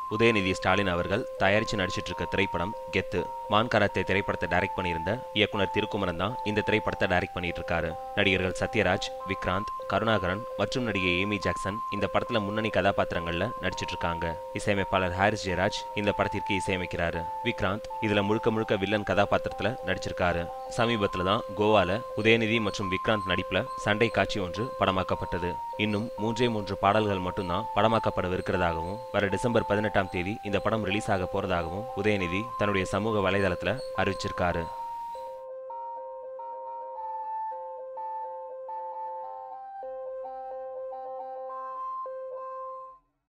உதயநிதி ஸ்டாலின் அவர்கள் தயாரிச்சு நடிச்சிட்டு இருக்க திரைப்படம் கெத்து மான் கராத்தே திரைப்படத்தை டைரக்ட் பண்ணியிருந்த இயக்குனர் திருக்குமரன் தான் இந்த திரைப்படத்தை டைரக்ட் பண்ணிட்டு இருக்காரு நடிகர்கள் சத்யராஜ் விக்ராந்த் கருணாகரன் மற்றும் நடிகை ஏமி ஜாக்சன் இந்த படத்துல முன்னணி கதாபாத்திரங்கள்ல நடிச்சிட்டு இருக்காங்க இசையமைப்பாளர் ஹாரிஸ் ஜெயராஜ் இந்த படத்திற்கு இசையமைக்கிறாரு விக்ராந்த் இதுல முழுக்க முழுக்க வில்லன் கதாபாத்திரத்துல நடிச்சிருக்காரு சமீபத்துல தான் கோவால உதயநிதி மற்றும் விக்ராந்த் நடிப்புல சண்டை காட்சி ஒன்று படமாக்கப்பட்டது இன்னும் மூன்றே மூன்று பாடல்கள் மட்டும்தான் படமாக்கப்படவிருக்கிறதாகவும் வர டிசம்பர் பதினெட்டாம் தேதி இந்த படம் ரிலீஸ் ஆக போறதாகவும் உதயநிதி தன்னுடைய சமூக வலைதளத்துல அறிவிச்சிருக்காரு